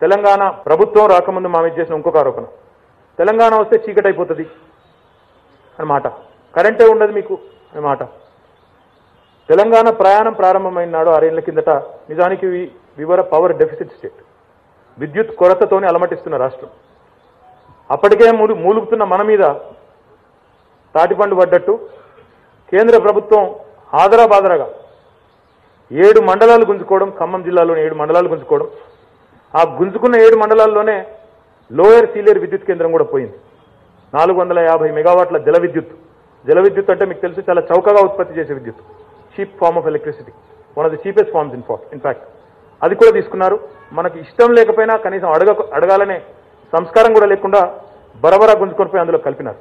తెలంగాణ ప్రభుత్వం రాకముందు మా మీద చేసిన ఇంకొక ఆరోపణ తెలంగాణ వస్తే చీకటి అయిపోతుంది అని మాట కరెంటే ఉండదు మీకు అని మాట తెలంగాణ ప్రయాణం ప్రారంభమైన నాడు ఆరేళ్ల కిందట నిజానికి వివర పవర్ డెఫిసిట్ స్టేట్ విద్యుత్ కొరతతోనే అలమటిస్తున్న రాష్ట్రం అప్పటికే మూలు మూలుగుతున్న మన మీద తాటిపండు పడ్డట్టు కేంద్ర ప్రభుత్వం ఆదరాబాదరగా ఏడు మండలాలు గుంజుకోవడం ఖమ్మం జిల్లాలోని ఏడు మండలాలు గుంజుకోవడం ఆ గుంజుకున్న ఏడు మండలాల్లోనే లోయర్ సీలియర్ విద్యుత్ కేంద్రం కూడా పోయింది నాలుగు వందల యాభై మెగావాట్ల జల విద్యుత్ జల విద్యుత్ అంటే మీకు తెలుసు చాలా చౌకగా ఉత్పత్తి చేసే విద్యుత్ cheap form of electricity one of the cheapest forms in in fact అది కూడా తీసుకున్నారు మనకి ఇష్టం లేకపోయినా కనీసం అడగ అడగాలనే సంస్కారం కూడా లేకుండా బరబరా గుంజుకొని పోయి అందులో కలిపినారు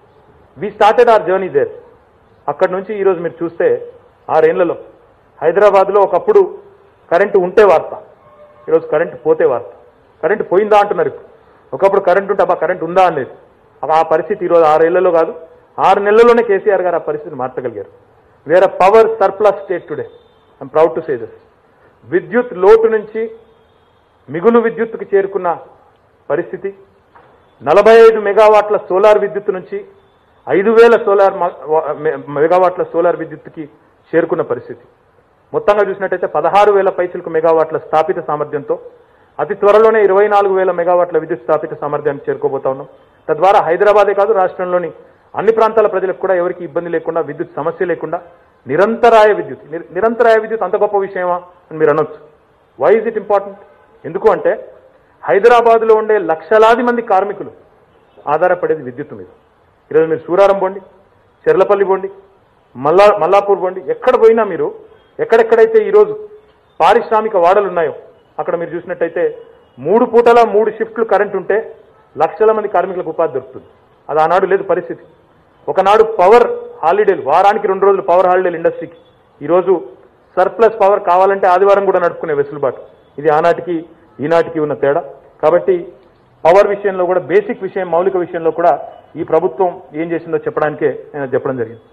we started our journey there అక్కడి నుంచి ఈరోజు మీరు చూస్తే ఆరేళ్లలో హైదరాబాద్లో ఒకప్పుడు కరెంటు ఉంటే వార్త ఈరోజు కరెంటు పోతే వార్త కరెంటు పోయిందా అంటున్నారు ఇప్పుడు ఒకప్పుడు కరెంటు ఉంటే అబ్బా కరెంటు ఉందా అనేది అబ్బా ఆ పరిస్థితి ఈరోజు ఆరేళ్లలో కాదు ఆరు నెలల్లోనే కేసీఆర్ గారు ఆ పరిస్థితిని మార్చగలిగారు where a power surplus state today I'm proud to say this విద్యుత్ లోటు నుంచి మిగులు విద్యుత్తుకి చేరుకున్న పరిస్థితి నలభై ఐదు మెగావాట్ల సోలార్ విద్యుత్ నుంచి ఐదు వేల సోలార్ మ- వ- మె- మెగావాట్ల సోలార్ విద్యుత్తుకి చేరుకున్న పరిస్థితి మొత్తంగా చూసినట్టయితే పదహారు వేల పైసలకు మెగావాట్ల స్థాపిత సామర్థ్యంతో అతి త్వరలోనే ఇరవై నాలుగు వేల మెగావాట్ల విద్యుత్ స్థాపిత సామర్థ్యాన్ని చేరుకోబోతా ఉన్నాం తద్వారా హైదరాబాదే కాదు రాష్ట్రంలోని అన్ని ప్రాంతాల ప్రజలకు కూడా ఎవరికి ఇబ్బంది లేకుండా విద్యుత్ సమస్య లేకుండా నిరంతరాయ విద్యుత్ నిర- నిరంతరాయ విద్యుత్ అంత గొప్ప విషయమా అని మీరు అనొచ్చు వై ఇస్ ఇట్ ఇంపార్టెంట్ ఎందుకు అంటే హైదరాబాద్లో ఉండే లక్షలాది మంది కార్మికులు ఆధారపడేది విద్యుత్ మీద ఈరోజు మీరు సూరారం పోండి చెర్లపల్లి పోండి మల్లా మల్లాపూర్ పోండి ఎక్కడ పోయినా మీరు ఎక్కడెక్కడైతే ఈరోజు పారిశ్రామిక వాడలు ఉన్నాయో అక్కడ మీరు చూసినట్టయితే మూడు పూటల మూడు షిఫ్ట్లు కరెంట్ ఉంటే లక్షల మంది కార్మికులకు ఉపాధి దొరుకుతుంది అది ఆనాడు లేదు పరిస్థితి ఒకనాడు పవర్ హాలిడేలు వారానికి రెండు రోజులు పవర్ హాలిడేలు ఇండస్ట్రీకి ఈరోజు సర్ప్లస్ పవర్ కావాలంటే ఆదివారం కూడా నడుపుకునే వెసులుబాటు ఇది ఆనాటికి ఈనాటికి ఉన్న తేడా కాబట్టి పవర్ విషయంలో కూడా బేసిక్ విషయం మౌలిక విషయంలో కూడా ఈ ప్రభుత్వం ఏం చేసిందో చెప్పడానికే నేను చెప్పడం జరిగింది